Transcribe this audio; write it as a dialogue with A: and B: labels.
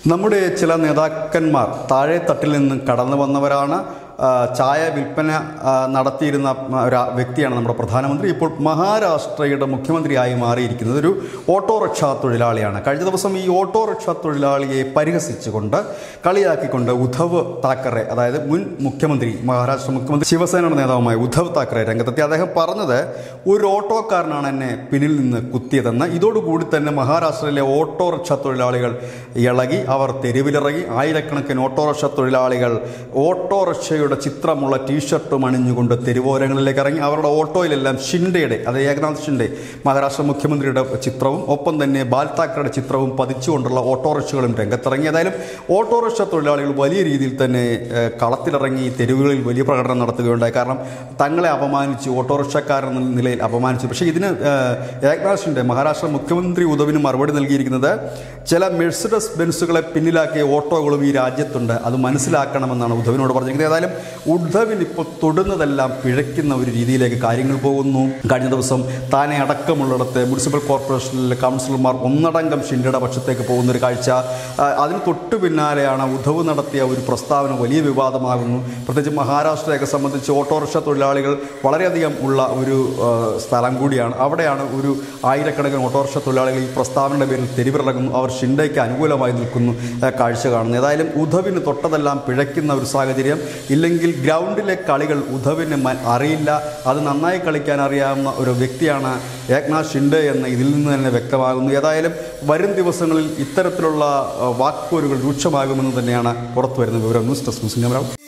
A: നമ്മുടെ ചില നേതാക്കന്മാർ താഴെ തട്ടിൽ നിന്ന് കടന്നു വന്നവരാണ് ആ, ചായ വിൽപ്പന ആ, നടത്തിയിരുന്ന ഒരു വ്യക്തിയാണ് നമ്മുടെ പ്രധാനമന്ത്രി ഇപ്പോൾ മഹാരാഷ്ട്രയുടെ മുഖ്യമന്ത്രിയായി മാറിയിരിക്കുന്നത് ഒരു ഓട്ടോറിക്ഷ തൊഴിലാളിയാണ് കഴിഞ്ഞ ദിവസം ഈ ഓട്ടോറിക്ഷ തൊഴിലാളിയെ പരിഹസിച്ചുകൊണ്ട് കളിയാക്കിക്കൊണ്ട് ഉദ്ധവ് താക്കറെ അതായത് മുൻ മുഖ്യമന്ത്രി മഹാരാഷ്ട്ര മുഖ്യമന്ത്രി ശിവസേനയുടെ നേതാവുമായ ഉദ്ധവ് താക്കറെ രംഗത്തെത്തി അദ്ദേഹം പറഞ്ഞത് ഒരു ഓട്ടോക്കാരനാണ് എന്നെ പിന്നിൽ നിന്ന് കുത്തിയതെന്ന് ഇതോടുകൂടി തന്നെ മഹാരാഷ്ട്രയിലെ ഓട്ടോറിക്ഷ തൊഴിലാളികൾ ഇളകി അവർ തെരുവിലിറങ്ങി ആയിരക്കണക്കിന് ഓട്ടോറിക്ഷ തൊഴിലാളികൾ ഓട്ടോറിക്ഷയുടെ ചിത്രമുള്ള ടീഷർട്ടും അണിഞ്ഞുകൊണ്ട് തെരുവോരങ്ങളിലേക്ക് ഇറങ്ങി അവരുടെ ഓട്ടോയിലെല്ലാം ഷിൻഡയുടെ അത് ഏകനാഥ് ഷിൻഡെ മഹാരാഷ്ട്ര മുഖ്യമന്ത്രിയുടെ ചിത്രവും ഒപ്പം തന്നെ ബാൽ താക്കറയുടെ ചിത്രവും പതിച്ചുകൊണ്ടുള്ള ഓട്ടോറിക്ഷകളും രംഗത്തിറങ്ങി ഏതായാലും ഓട്ടോറിക്ഷ തൊഴിലാളികൾ വലിയ രീതിയിൽ തന്നെ ഏഹ്, കളത്തിലിറങ്ങി തെരുവുകളിൽ വലിയ പ്രകടനം നടത്തുകയുണ്ടായി കാരണം തങ്ങളെ അപമാനിച്ച് ഓട്ടോറിക്ഷക്കാരൻ എന്ന നിലയിൽ അപമാനിച്ചു പക്ഷേ ഇതിന് ഏഹ്, ഏകനാഥ് ഷിൻഡെ മഹാരാഷ്ട്ര മുഖ്യമന്ത്രി ഉദവിന് മറുപടി നൽകിയിരിക്കുന്നത് ചില മെഴ്സിഡസ് ബെൻസുകളെ പിന്നിലാക്കിയ ഓട്ടോകളും ഈ രാജ്യത്തുണ്ട് അത് മനസ്സിലാക്കണമെന്നാണ് ഉദ്ധവിനോട് പറഞ്ഞിരിക്കുന്നത് ഏതായാലും ഉദ്ധവിന് ഇപ്പോൾ തൊടുന്നതെല്ലാം പിഴയ്ക്കുന്ന ഒരു രീതിയിലേക്ക് കാര്യങ്ങൾ പോകുന്നു കഴിഞ്ഞ ദിവസം താനെ അടക്കമുള്ളിടത്ത് മുനിസിപ്പൽ കോർപ്പറേഷനിലെ കൗൺസിലർമാർ ഒന്നടങ്കം ഷിൻഡയുടെ പക്ഷത്തേക്ക് പോകുന്ന ഒരു കാഴ്ച ആ, അതിന് തൊട്ടു പിന്നാലെയാണ് ഉദ്ധവ് നടത്തിയ ഒരു പ്രസ്താവന വലിയ വിവാദമാകുന്നു പ്രത്യേകിച്ച് മഹാരാഷ്ട്രയൊക്കെ സംബന്ധിച്ച് ഓട്ടോറിക്ഷ തൊഴിലാളികൾ വളരെയധികം ഉള്ള ഒരു ആ, സ്ഥലം കൂടിയാണ് അവിടെയാണ് ഒരു ആയിരക്കണക്കിന് ഓട്ടോറിക്ഷ തൊഴിലാളികൾ ഈ പ്രസ്താവനയുടെ പേരിൽ തെരുവിറങ്ങുന്നു അവർ ഷിൻഡയ്ക്ക് അനുകൂലമായി നിൽക്കുന്നു ആ, കാഴ്ച കാണുന്നു ഏതായാലും ഉദ്ധവിന് തൊട്ടതെല്ലാം പിഴയ്ക്കുന്ന ഒരു സാഹചര്യം ഇല്ലെങ്കിൽ ഗ്രൗണ്ടിലെ കളികൾ ഉദ്ധവിന് മ- അറിയില്ല അത് നന്നായി കളിക്കാൻ അറിയാവുന്ന ഒരു വ്യക്തിയാണ് ഏക്നാഥ് ഷിൻഡെ എന്ന് ഇതിൽ നിന്ന് തന്നെ വ്യക്തമാകുന്നു ഏതായാലും വരും ദിവസങ്ങളിൽ ഇത്തരത്തിലുള്ള ആ, വാക്പോരുകൾ രൂക്ഷമാകുമെന്ന് തന്നെയാണ് പുറത്തു വരുന്ന വിവരം ന്യൂസ് ഡെസ്ക് ന്യൂസ് ക്യാമറ